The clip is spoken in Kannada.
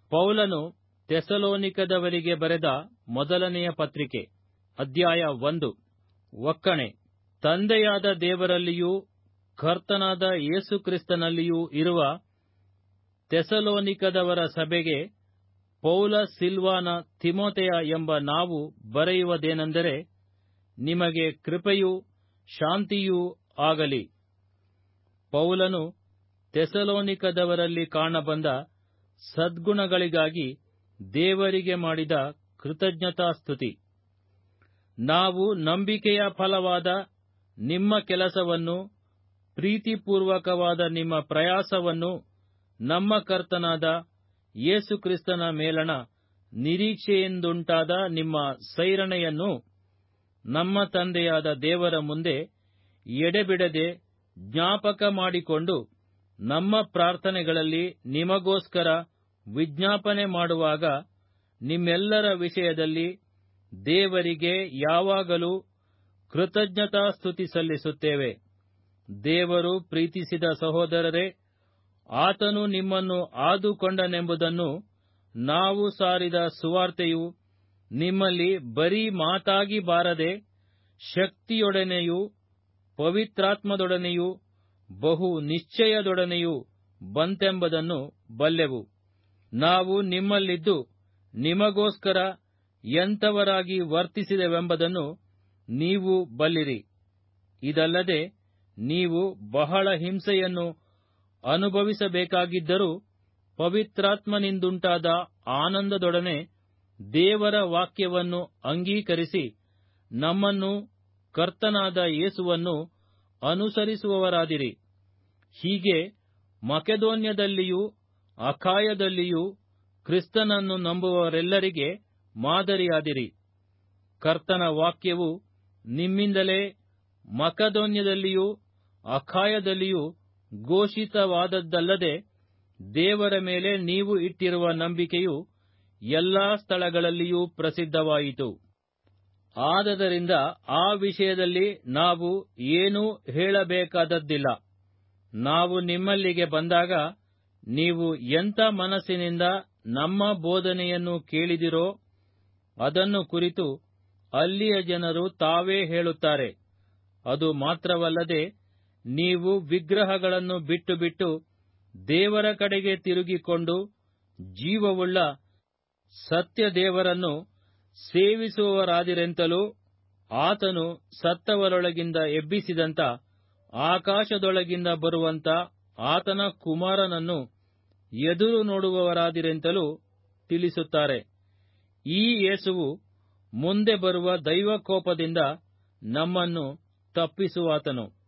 ಪೌಲನು ತೆಸಲೋನಿಕದವರಿಗೆ ಬರೆದ ಮೊದಲನೆಯ ಪತ್ರಿಕೆ ಅಧ್ಯಾಯ ಒಂದು ಒಕ್ಕಣೆ ತಂದೆಯಾದ ದೇವರಲ್ಲಿಯೂ ಕರ್ತನಾದ ಯೇಸುಕ್ರಿಸ್ತನಲ್ಲಿಯೂ ಇರುವ ತೆಸಲೋನಿಕದವರ ಸಭೆಗೆ ಪೌಲ ಸಿಲ್ವಾನ ತಿಮೋತೆಯ ಎಂಬ ನಾವು ಬರೆಯುವುದೇನೆಂದರೆ ನಿಮಗೆ ಕೃಪೆಯೂ ಶಾಂತಿಯೂ ಆಗಲಿ ಪೌಲನು ತೆಸಲೋನಿಕದವರಲ್ಲಿ ಕಾಣಬಂದ ಸದ್ಗುಣಗಳಿಗಾಗಿ ದೇವರಿಗೆ ಮಾಡಿದ ಕೃತಜ್ಞತಾಸ್ತುತಿ ನಾವು ನಂಬಿಕೆಯ ಫಲವಾದ ನಿಮ್ಮ ಕೆಲಸವನ್ನು ಪ್ರೀತಿಪೂರ್ವಕವಾದ ನಿಮ್ಮ ಪ್ರಯಾಸವನ್ನು ನಮ್ಮ ಕರ್ತನಾದ ಯೇಸುಕ್ರಿಸ್ತನ ಮೇಲಣ ನಿರೀಕ್ಷೆಯಿಂದುಂಟಾದ ನಿಮ್ಮ ಸೈರಣೆಯನ್ನು ನಮ್ಮ ತಂದೆಯಾದ ದೇವರ ಮುಂದೆ ಎಡೆಬಿಡದೆ ಜ್ಞಾಪಕ ಮಾಡಿಕೊಂಡು ನಮ್ಮ ಪ್ರಾರ್ಥನೆಗಳಲ್ಲಿ ನಿಮಗೋಸ್ಕರ ವಿಜ್ಞಾಪನೆ ಮಾಡುವಾಗ ನಿಮ್ಮೆಲ್ಲರ ವಿಷಯದಲ್ಲಿ ದೇವರಿಗೆ ಯಾವಾಗಲೂ ಕೃತಜ್ಞತಾಸ್ತುತಿ ಸಲ್ಲಿಸುತ್ತೇವೆ ದೇವರು ಪ್ರೀತಿಸಿದ ಸಹೋದರರೇ ಆತನು ನಿಮ್ಮನ್ನು ಆದುಕೊಂಡನೆಂಬುದನ್ನು ನಾವು ಸಾರಿದ ಸುವಾರ್ತೆಯು ನಿಮ್ಮಲ್ಲಿ ಬರೀ ಮಾತಾಗಿ ಬಾರದೆ ಶಕ್ತಿಯೊಡನೆಯೂ ಪವಿತ್ರಾತ್ಮದೊಡನೆಯೂ ಬಹು ನಿಶ್ಚಯದೊಡನೆಯೂ ಬಂತೆಂಬುದನ್ನು ಬಲ್ಲೆವು ನಾವು ನಿಮ್ಮಲ್ಲಿದ್ದು ನಿಮಗೋಸ್ಕರ ಎಂಥವರಾಗಿ ವರ್ತಿಸಿದೆವೆಂಬುದನ್ನು ನೀವು ಬಲ್ಲಿರಿ ಇದಲ್ಲದೆ ನೀವು ಬಹಳ ಹಿಂಸೆಯನ್ನು ಅನುಭವಿಸಬೇಕಾಗಿದ್ದರೂ ಪವಿತ್ರಾತ್ಮನಿಂದುಂಟಾದ ಆನಂದದೊಡನೆ ದೇವರ ವಾಕ್ಯವನ್ನು ಅಂಗೀಕರಿಸಿ ನಮ್ಮನ್ನು ಕರ್ತನಾದ ಯೇಸುವನ್ನು ಅನುಸರಿಸುವವರಾದಿರಿ ಹೀಗೆ ಮಕೆದೋನ್ಯದಲ್ಲಿಯೂ ಅಖಾಯದಲ್ಲಿಯೂ ಕ್ರಿಸ್ತನನ್ನು ನಂಬುವವರೆಲ್ಲರಿಗೆ ಮಾದರಿಯಾದಿರಿ ಕರ್ತನ ವಾಕ್ಯವು ನಿಮ್ಮಿಂದಲೇ ಮಕದೋನ್ಯದಲ್ಲಿಯೂ ಅಖಾಯದಲ್ಲಿಯೂ ಘೋಷಿತವಾದದ್ದಲ್ಲದೆ ದೇವರ ಮೇಲೆ ನೀವು ಇಟ್ಟಿರುವ ನಂಬಿಕೆಯು ಎಲ್ಲಾ ಸ್ಥಳಗಳಲ್ಲಿಯೂ ಪ್ರಸಿದ್ಧವಾಯಿತು ಆದದರಿಂದ ಆ ವಿಷಯದಲ್ಲಿ ನಾವು ಏನೂ ಹೇಳಬೇಕಾದದ್ದಿಲ್ಲ ನಾವು ನಿಮ್ಮಲ್ಲಿಗೆ ಬಂದಾಗ ನೀವು ಎಂಥ ಮನಸ್ಸಿನಿಂದ ನಮ್ಮ ಬೋಧನೆಯನ್ನು ಕೇಳಿದಿರೋ ಅದನ್ನು ಕುರಿತು ಅಲ್ಲಿಯ ಜನರು ತಾವೇ ಹೇಳುತ್ತಾರೆ ಅದು ಮಾತ್ರವಲ್ಲದೆ ನೀವು ವಿಗ್ರಹಗಳನ್ನು ಬಿಟ್ಟು ಬಿಟ್ಟು ದೇವರ ಕಡೆಗೆ ತಿರುಗಿಕೊಂಡು ಜೀವವುಳ್ಳ ಸತ್ಯ ದೇವರನ್ನು ಸೇವಿಸುವವರಾದಿರೆಂತಲೂ ಆತನು ಸತ್ತವರೊಳಗಿಂದ ಎಬ್ಬಿಸಿದಂತ ಆಕಾಶದೊಳಗಿಂದ ಬರುವಂತ ಆತನ ಕುಮಾರನನ್ನು ಎದುರು ನೋಡುವವರಾದಿರೆಂತಲೂ ತಿಳಿಸುತ್ತಾರೆ ಈ ಯೇಸುವು ಮುಂದೆ ಬರುವ ದೈವಕೋಪದಿಂದ ನಮ್ಮನ್ನು ತಪ್ಪಿಸುವಾತನು